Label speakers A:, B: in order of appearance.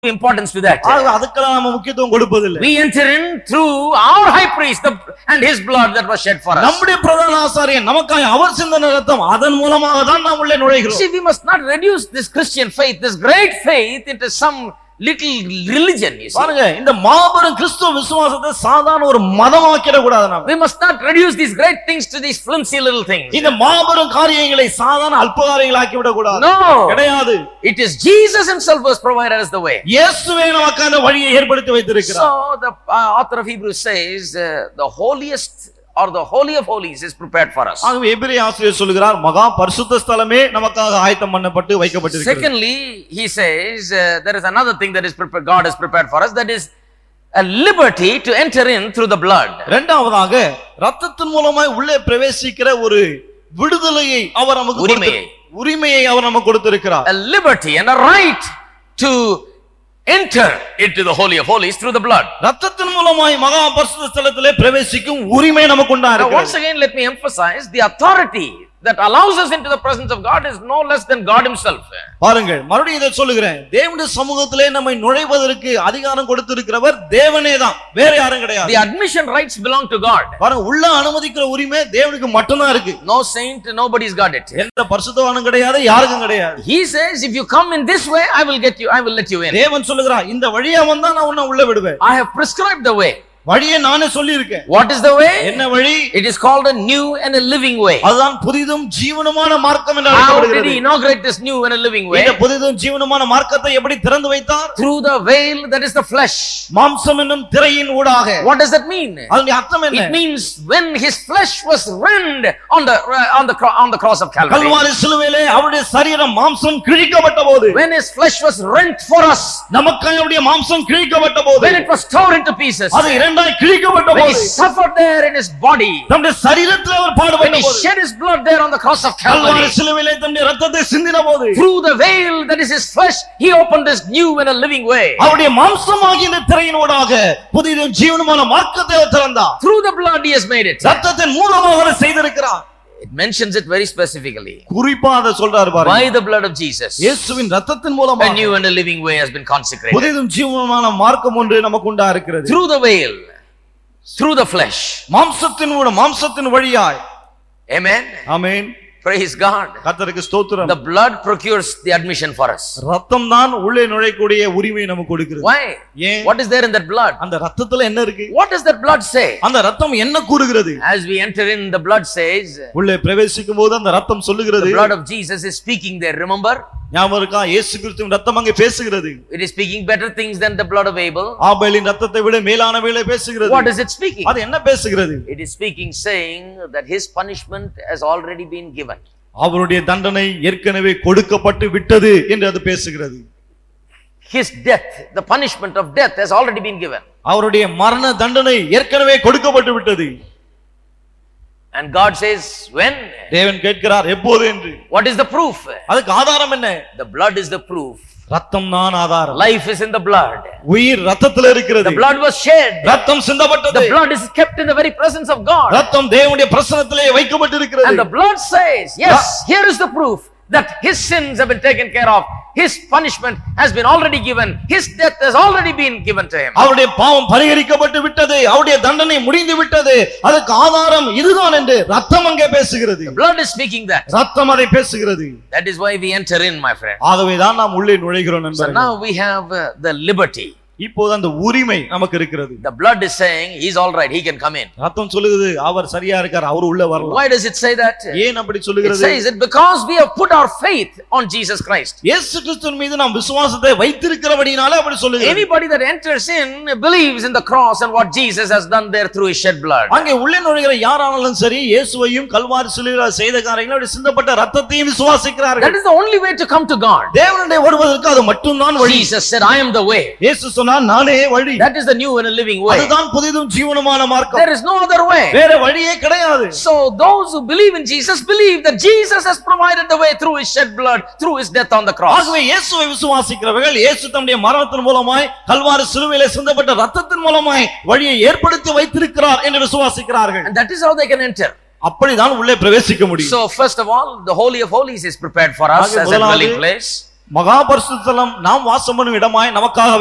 A: importance to that.
B: ஆகவே அதுக்கெல்லாம் நம்ம முக்கியத்துவம் கொடுப்பதில்லை
A: We enter in through our high priest the, and his blood that was shed for us.
B: நம்முடைய பிரதான ஆசாரியன் நமக்காக அவர் சிந்தன ரத்தம் அதன் மூலமாக தான் நாம் உள்ளே நுழைகிறோம்
A: See, we must not reduce this Christian faith, this great faith, into some little religion. You see.
B: பாருங்க இந்த மாபெரும் கிறிஸ்துவ விசுவாசத்தை சாதாரண ஒரு மதமாக்கிட கூடாது நாம
A: We must not reduce these great things to these flimsy little things.
B: இந்த மாபெரும் காரியங்களை சாதாரண அல்பகாரியங்கள் ஆக்கி விட கூடாது
A: No,
B: கிடையாது
A: it is Jesus Himself who has provided us the way.
B: இயேசுவே நமக்கு அந்த வழியை ஏற்படுத்தி வைத்திருக்கிறார்
A: So the uh, author of Hebrews says uh, the holiest or the holy of holies is prepared for us.
B: ஆகவே எபிரே ஆசிரியர் சொல்கிறார் மகா பரிசுத்த ஸ்தலமே நமக்காக ஆயத்தம் பண்ணப்பட்டு வைக்கப்பட்டிருக்கிறது
A: Secondly, he says uh, there is another thing that is prepared, God has prepared for us, that is a liberty to enter in through the blood.
B: இரண்டாவதாக ரத்தத்தின் மூலமாய் உள்ளே பிரவேசிக்கிற ஒரு விடுதலையை அவர் நமக்கு கொடுத்து-
A: உரிமையை.
B: உரிமையை அவர் நமக்கு கொடுத்திருக்கிறார்
A: A liberty and a right to enter into the holy of holies through the blood.
B: ரத்தத்தின் மூலமாய் மகா பரிசுத்த ஸ்தலத்திலே பிரவேசிக்கும் உரிமை நமக்கு உண்டா
A: Now, once
B: இருக்கிறது
A: again, let me emphasize the authority that allows us into the presence of God is no less than God Himself.
B: பாருங்கள் மறுபடியும் இதை சொல்லுகிறேன் தேவனுடைய சமூகத்திலே நம்மை நுழைவதற்கு அதிகாரம் கொடுத்திருக்கிறவர் தேவனே தான் வேற யாரும் கிடையாது
A: The admission rights belong to God.
B: பாருங்க உள்ள அனுமதிக்கிற உரிமை தேவனுக்கு மட்டும்தான் இருக்கு
A: No saint, nobody's got it.
B: எந்த பரிசுத்தவானும் கிடையாது யாருக்கும் கிடையாது
A: He says, if you come in this way, I will get you, I will let you in.
B: தேவன் சொல்லுகிறார் இந்த வழியா வந்தா நான் உன்னை உள்ள விடுவேன்
A: I have prescribed the way.
B: வழியை நானே சொல்லி இருக்கேன்
A: What is the way?
B: என்ன வழி
A: It is called a new and a living way.
B: அதுதான் புதிதும் ஜீவனமான மார்க்கம் என்று
A: How did
B: அழைக்கப்படுகிறது
A: he inaugurate this new and a living way?
B: இந்த புதிதும் ஜீவனமான மார்க்கத்தை எப்படி திறந்து வைத்தார்
A: Through the veil that is the flesh.
B: மாம்சம் என்னும் திரையின் ஊடாக
A: What does that mean?
B: அதனுடைய அர்த்தம் என்ன
A: It means when his flesh was rend on the uh, on the cro- on the cross of Calvary.
B: Kalvari சிலுவையிலே அவருடைய சரீரம் மாம்சம் கிழிக்கப்பட்ட போது
A: When his flesh was rent for us.
B: நமக்காக அவருடைய மாம்சம் கிழிக்கப்பட்ட போது
A: When it was torn into pieces.
B: அது இரண்டாய் கிழிக்கப்பட்ட
A: When he
B: போது
A: suffered there in his body.
B: தம்முடைய சரீரத்தில் அவர்
A: When
B: பாடுபட்ட
A: he
B: போது
A: shed his blood there on the cross of
B: Kalvari
A: Calvary.
B: சிலுவையிலே தம்முடைய ரத்தத்தை சிந்தின போது
A: Through the veil that is his flesh, he opened this new and a living way.
B: அவருடைய மாம்சமாகிய இந்த திரையின் ஊடாக புதிதும் ஜீவனமான மார்க்கத்தை அவர் திறந்தார்
A: Through the blood he has made it.
B: ரத்தத்தின் மூலமாக அவர் செய்திருக்கிறார்
A: It mentions it very specifically.
B: குறிப்பா அதை சொல்றாரு பாருங்க
A: By the blood of Jesus,
B: இயேசுவின் ரத்தத்தின்
A: a
B: மூலமாக
A: new and a living way has been consecrated.
B: புதிதும் ஜீவனமான மார்க்கம் ஒன்று நமக்கு உண்டா இருக்கிறது
A: Through the veil, through the flesh.
B: மாம்சத்தின் மூலம் மாம்சத்தின் வழியாய்
A: Amen.
B: ஆமென்
A: Praise God.
B: கர்த்தருக்கு ஸ்தோத்திரம்
A: The blood procures the admission for us.
B: ரத்தம் தான் உள்ளே நுழையக்கூடிய உரிமை நமக்கு கொடுக்கிறது
A: Why?
B: ஏன்
A: What is there in that blood?
B: அந்த ரத்தத்துல என்ன இருக்கு
A: What does that blood say?
B: அந்த ரத்தம் என்ன கூறுகிறது
A: As we enter in, the blood says,
B: உள்ளே பிரவேசிக்கும் போது அந்த ரத்தம் சொல்லுகிறது
A: the blood of Jesus is speaking there. Remember?
B: ஞாபகம் இருக்கா இயேசு கிறிஸ்துவின் ரத்தம் அங்கே பேசுகிறது
A: It is speaking better things than the blood of Abel.
B: ஆபேலின் ரத்தத்தை விட மேலானவைகளை பேசுகிறது
A: What is it speaking?
B: அது என்ன பேசுகிறது
A: It is speaking, saying that his punishment has already been given.
B: அவருடைய தண்டனை ஏற்கனவே கொடுக்கப்பட்டு விட்டது என்று அது பேசுகிறது
A: His death, the punishment of death, has already been given.
B: அவருடைய மரண தண்டனை ஏற்கனவே கொடுக்கப்பட்டு விட்டது
A: And God says, when?
B: தேவன் கேட்கிறார் எப்போது என்று
A: What is the proof?
B: அதுக்கு ஆதாரம் என்ன
A: The blood is the proof.
B: ரத்தம் தான் ஆதாரம்
A: Life is in the blood.
B: உயிர் ரத்தத்துல இருக்கிறது
A: The blood was shed.
B: ரத்தம் சிந்தப்பட்டது
A: The blood is kept in the very presence of God.
B: ரத்தம் தேவனுடைய பிரசனத்திலே வைக்கப்பட்டிருக்கிறது
A: And the blood says, yes, here is the proof that his sins have been taken care of. His punishment has been already given. His death has already been given to him.
B: அவருடைய பாவம் பரிகரிக்கப்பட்டு விட்டது அவருடைய தண்டனை முடிந்து விட்டது அதுக்கு ஆதாரம் இதுதான் என்று ரத்தம் அங்கே பேசுகிறது
A: The blood is speaking that.
B: ரத்தம் அதை பேசுகிறது
A: That is why we enter in, my friend.
B: ஆகவேதான் நாம் உள்ளே நுழைகிறோம்
A: So
B: நண்பர்களே
A: now we have uh, the liberty.
B: இப்போது அந்த உரிமை நமக்கு இருக்கிறது
A: The blood is saying he's all right, he can come in.
B: ரத்தம் சொல்லுகிறது அவர் சரியா இருக்கார் அவர் உள்ள வரலாம்
A: Why does it say that?
B: ஏன் அப்படி
A: It
B: சொல்லுகிறது
A: says it because we have put our faith on Jesus Christ.
B: இயேசு கிறிஸ்துவின் மீது நாம் விசுவாசத்தை வைத்திருக்கிறபடினாலே அப்படி சொல்லுகிறது
A: Anybody that enters in believes in the cross and what Jesus has done there through his shed blood.
B: அங்கே உள்ளே நுழைகிற யாரானாலும் சரி இயேசுவையும் கல்வாரி சிலுவையில் செய்த காரியங்களும் அப்படி சிந்தப்பட்ட ரத்தத்தையும்
A: That
B: விசுவாசிக்கிறார்கள்
A: is the only way to come to God.
B: தேவனுடைய வருவதற்கு அது மட்டும்தான் வழி
A: Jesus said, I am the way.
B: இயேசு சொன்னார் நானே வழி
A: That is the new and a living way.
B: அதுதான் புதிதும் ஜீவனமான மார்க்கம்
A: There is no other way.
B: வேற வழியே கிடையாது
A: So those who believe in Jesus believe that Jesus has provided the way through his shed blood, through his death on the cross.
B: ஆகவே இயேசுவை விசுவாசிக்கிறவர்கள் இயேசு தம்முடைய மரணத்தின் மூலமாய் கல்வாரி சிலுவையிலே சிந்தப்பட்ட ரத்தத்தின் மூலமாய் வழியை ஏற்படுத்தி வைத்திருக்கிறார் என்று விசுவாசிக்கிறார்கள்
A: And that is how they can enter.
B: அப்படிதான் உள்ளே பிரவேசிக்க முடியும்
A: So first of all, the Holy of Holies is prepared for us
B: ஆகவே
A: as a dwelling
B: முதலாவது
A: place.
B: மகா பரிசுத்தலம் நாம் வாசம் பண்ணும் இடமாய் நமக்காக